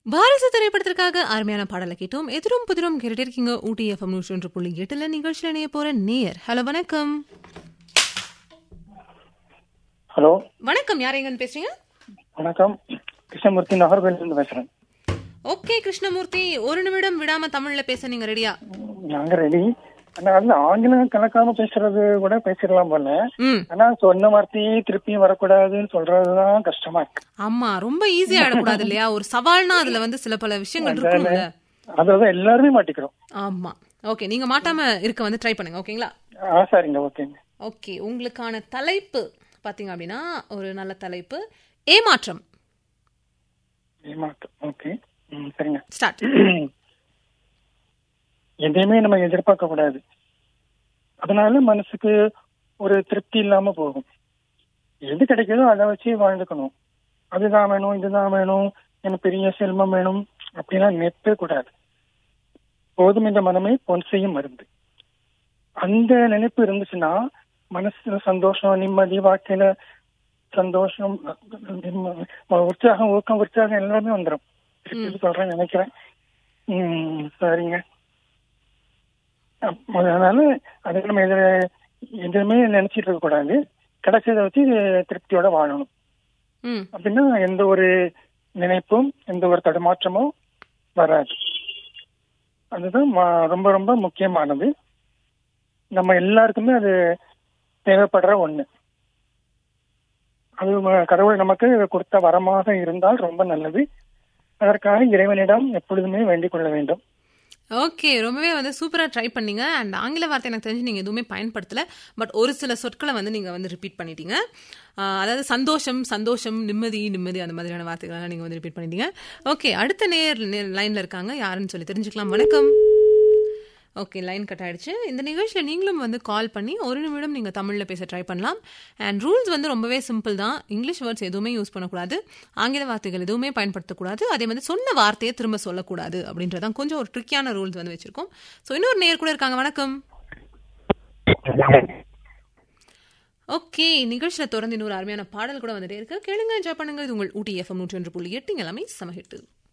வாரிசு திரைப்படத்திற்காக அருமையான பாடலை கேட்டோம் எதிரும் புதிரும் கேட்டுட்டு இருக்கீங்க ஊட்டி எஃப்எம் நூற்றி ஒன்று புள்ளி எட்டுல நிகழ்ச்சியில் இணைய போற நேயர் ஹலோ வணக்கம் ஹலோ வணக்கம் யார் எங்கன்னு பேசுறீங்க வணக்கம் கிருஷ்ணமூர்த்தி நாகர்கோயிலிருந்து பேசுறேன் ஓகே கிருஷ்ணமூர்த்தி ஒரு நிமிடம் விடாம தமிழ்ல பேச நீங்க ரெடியா நாங்க ரெடி ஆனா அதுல ஆங்கிலம் கலக்காம பேசுறது கூட பேசிடலாம் போல ம் ஆனா சொன்ன வார்த்தையே திருப்பியும் வரக்கூடாதுன்னு சொல்றதுதான் கஷ்டமா இருக்கு ஆமா ரொம்ப ஈஸியா ஆடக்கூடாது இல்லையா ஒரு சவால்னா அதுல வந்து சில பல விஷயங்கள் இருக்கும்ல அதான் எல்லாருமே மாட்டிக்கிறோம் ஆமா ஓகே நீங்க மாட்டாம இருக்க வந்து ட்ரை பண்ணுங்க ஓகேங்களா ஆ சரிங்க ஓகேங்க ஓகே உங்களுக்கான தலைப்பு பாத்தீங்க அப்படின்னா ஒரு நல்ல தலைப்பு ஏமாற்றம் ஏமாற்றம் ஓகே ம் சரிங்க ஸ்டார்ட் எதையுமே நம்ம எதிர்பார்க்க கூடாது அதனால மனசுக்கு ஒரு திருப்தி இல்லாம போகும் எது கிடைக்குதோ அதை வச்சு வாழ்ந்துக்கணும் அதுதான் வேணும் இதுதான் வேணும் எனக்கு பெரிய செல்வம் வேணும் அப்படிலாம் நினைப்பே கூடாது போதும் இந்த மனமே பொன் செய்யும் மருந்து அந்த நினைப்பு இருந்துச்சுன்னா மனசுல சந்தோஷம் நிம்மதி வாழ்க்கையில சந்தோஷம் நிம்ம- உற்சாகம் ஊக்கம் உற்சாகம் எல்லாமே வந்துடும் திருப்பி சொல்றேன் நினைக்கிறேன் ம் சரிங்க அப்ப அதனால அதை நம்ம எது எதுவுமே நினைச்சிட்டு இருக்க கூடாது கிடைச்சதை வச்சு திருப்தியோட வாழணும் ம் அப்படின்னா எந்த ஒரு நினைப்பும் எந்த ஒரு தடுமாற்றமும் வராது அதுதான் ம- ரொம்ப ரொம்ப முக்கியமானது நம்ம எல்லாருக்குமே அது தேவைப்படுற ஒண்ணு அது ம- கடவுள் நமக்கு கொடுத்த வரமாக இருந்தால் ரொம்ப நல்லது அதற்காக இறைவனிடம் எப்பொழுதுமே வேண்டிக் கொள்ள வேண்டும் ஓகே ரொம்பவே வந்து சூப்பரா ட்ரை பண்ணீங்க அண்ட் ஆங்கில வார்த்தை எனக்கு தெரிஞ்சு நீங்க எதுவுமே பயன்படுத்தல பட் ஒரு சில சொற்களை வந்து நீங்க வந்து ரிப்பீட் பண்ணிட்டீங்க ஆஹ் அதாவது சந்தோஷம் சந்தோஷம் நிம்மதி நிம்மதி அந்த மாதிரியான வார்த்தைகளை நீங்க வந்து ரிப்பீட் பண்ணிட்டீங்க ஓகே அடுத்த நேர் லைன்ல இருக்காங்க யாருன்னு சொல்லி தெரிஞ்சுக்கலாம் வணக்கம் ஓகே லைன் கட் ஆயிடுச்சு இந்த நிகழ்ச்சியில் நீங்களும் வந்து கால் பண்ணி ஒரு நிமிடம் நீங்கள் தமிழில் பேச ட்ரை பண்ணலாம் அண்ட் ரூல்ஸ் வந்து ரொம்பவே சிம்பிள் தான் இங்கிலீஷ் வேர்ட்ஸ் எதுவுமே யூஸ் பண்ணக்கூடாது ஆங்கில வார்த்தைகள் எதுவுமே பயன்படுத்தக்கூடாது அதே மாதிரி சொன்ன வார்த்தையை திரும்ப சொல்லக்கூடாது அப்படின்றதான் கொஞ்சம் ஒரு ட்ரிக்கியான ரூல்ஸ் வந்து வச்சிருக்கோம் ஸோ இன்னொரு நேர் கூட இருக்காங்க வணக்கம் ஓகே நிகழ்ச்சியில் தொடர்ந்து இன்னொரு அருமையான பாடல் கூட வந்துட்டே இருக்கு கேளுங்க என்ஜாய் பண்ணுங்க இது உங்கள் ஊட்டி எஃப்எம் நூற்றி ஒன்று புள்ளி எட்டு இங்க எல்லாமே சமஹிட்டு